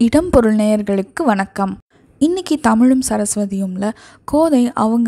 இடம் பொருள் நேயர்களுக்கு வணக்கம் இன்றைக்கி தமிழும் சரஸ்வதியும்ல கோதை அவங்க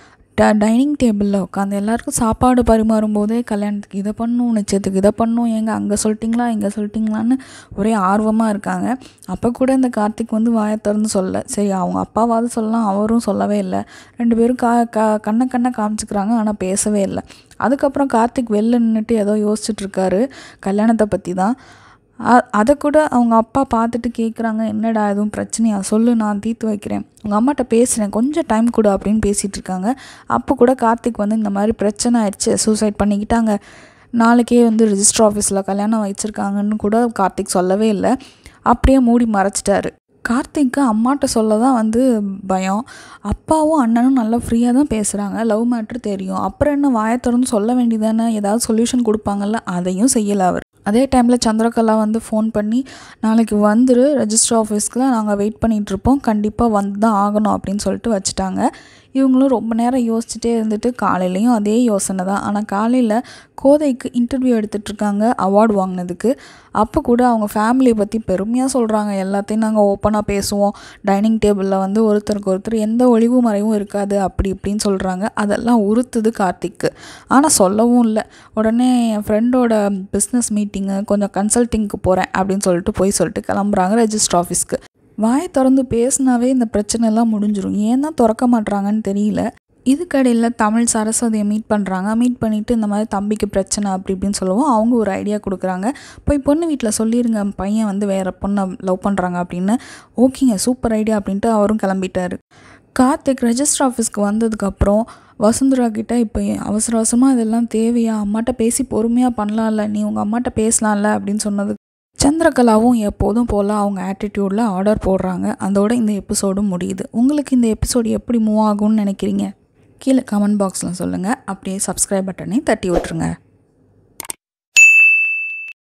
ட டைனிங் டேபிளில் உட்காந்து எல்லாருக்கும் சாப்பாடு பரிமாறும் போதே கல்யாணத்துக்கு இதை பண்ணும் நிச்சயத்துக்கு இதை பண்ணும் எங்க அங்கே சொல்லிட்டிங்களா இங்கே சொல்லிட்டிங்களான்னு ஒரே ஆர்வமாக இருக்காங்க அப்போ கூட இந்த கார்த்திக் வந்து வாயை திறந்து சொல்ல சரி அவங்க அப்பாவாவது சொல்லலாம் அவரும் சொல்லவே இல்லை ரெண்டு பேரும் கா கா கண்ணை கண்ணை காமிச்சிக்கிறாங்க ஆனால் பேசவே இல்லை அதுக்கப்புறம் கார்த்திக் வெளில நின்றுட்டு ஏதோ யோசிச்சுட்டு இருக்காரு கல்யாணத்தை பற்றி தான் அ- அதை கூட அவங்க அப்பா பார்த்துட்டு கேட்குறாங்க என்னடா எதுவும் பிரச்சனையா சொல்லு நான் தீர்த்து வைக்கிறேன் உங்கள் அம்மாட்ட பேசுகிறேன் கொஞ்சம் டைம் கொடு அப்படின்னு பேசிகிட்டு இருக்காங்க அப்போ கூட கார்த்திக் வந்து இந்த மாதிரி பிரச்சனை ஆயிடுச்சு சூசைட் பண்ணிக்கிட்டாங்க நாளைக்கே வந்து ரிஜிஸ்டர் ஆஃபீஸில் கல்யாணம் வச்சுருக்காங்கன்னு கூட கார்த்திக் சொல்லவே இல்லை அப்படியே மூடி மறைச்சிட்டாரு கார்த்திக்கு அம்மாட்ட சொல்ல தான் வந்து பயம் அப்பாவும் அண்ணனும் நல்லா ஃப்ரீயாக தான் பேசுகிறாங்க லவ் மேட்ரு தெரியும் அப்புறம் என்ன வாயை திறந்து சொல்ல வேண்டியதானே ஏதாவது சொல்யூஷன் கொடுப்பாங்கல்ல அதையும் செய்யலை அவர் அதே டைமில் சந்திரகலா வந்து ஃபோன் பண்ணி நாளைக்கு வந்துரு ரெஜிஸ்டர் ஆஃபீஸ்க்கு நாங்கள் வெயிட் பண்ணிகிட்ருப்போம் கண்டிப்பாக வந்து தான் ஆகணும் அப்படின்னு சொல்லிட்டு வச்சுட்டாங்க இவங்களும் ரொம்ப நேரம் யோசிச்சுட்டே இருந்துட்டு காலையிலையும் அதே யோசனை தான் ஆனால் காலையில் கோதைக்கு இன்டர்வியூ எடுத்துட்ருக்காங்க அவார்டு வாங்கினதுக்கு அப்போ கூட அவங்க ஃபேமிலியை பற்றி பெருமையாக சொல்கிறாங்க எல்லாத்தையும் நாங்கள் ஓப்பனாக பேசுவோம் டைனிங் டேபிளில் வந்து ஒருத்தருக்கு ஒருத்தர் எந்த ஒளிவு மறைவும் இருக்காது அப்படி இப்படின்னு சொல்கிறாங்க அதெல்லாம் உறுத்துது கார்த்திக்கு ஆனால் சொல்லவும் இல்லை உடனே என் ஃப்ரெண்டோட பிஸ்னஸ் மீட்டிங்கு கொஞ்சம் கன்சல்ட்டிங்க்கு போகிறேன் அப்படின்னு சொல்லிட்டு போய் சொல்லிட்டு கிளம்புறாங்க ரெஜிஸ்டர் ஆஃபீஸ்க்கு வாயை திறந்து பேசினாவே இந்த பிரச்சனைலாம் முடிஞ்சிரும் ஏன் தான் திறக்க மாட்றாங்கன்னு தெரியல இதுக்கடையில் தமிழ் சரஸ்வதியை மீட் பண்ணுறாங்க மீட் பண்ணிவிட்டு இந்த மாதிரி தம்பிக்கு பிரச்சனை அப்படி இப்படின்னு சொல்லுவோம் அவங்க ஒரு ஐடியா கொடுக்குறாங்க போய் பொண்ணு வீட்டில் சொல்லிடுங்க பையன் வந்து வேறு பொண்ணை லவ் பண்ணுறாங்க அப்படின்னு ஓகேங்க சூப்பர் ஐடியா அப்படின்ட்டு அவரும் கிளம்பிட்டாரு கார்த்திக் ரெஜிஸ்டர் ஆஃபீஸ்க்கு வந்ததுக்கப்புறம் வசுந்தரா கிட்ட இப்போ அவசர அவசரமாக இதெல்லாம் தேவையா அம்மாட்ட பேசி பொறுமையாக பண்ணலாம்ல நீ உங்கள் அம்மாட்ட பேசலாம்ல அப்படின்னு சொன்னது சந்திரகலாவும் எப்போதும் போல் அவங்க ஆட்டிடியூடில் ஆர்டர் போடுறாங்க அதோட இந்த எபிசோடும் முடியுது உங்களுக்கு இந்த எபிசோடு எப்படி மூவ் ஆகும்னு நினைக்கிறீங்க கீழே கமெண்ட் பாக்ஸில் சொல்லுங்கள் அப்படியே சப்ஸ்கிரைப் பட்டனை தட்டி விட்டுருங்க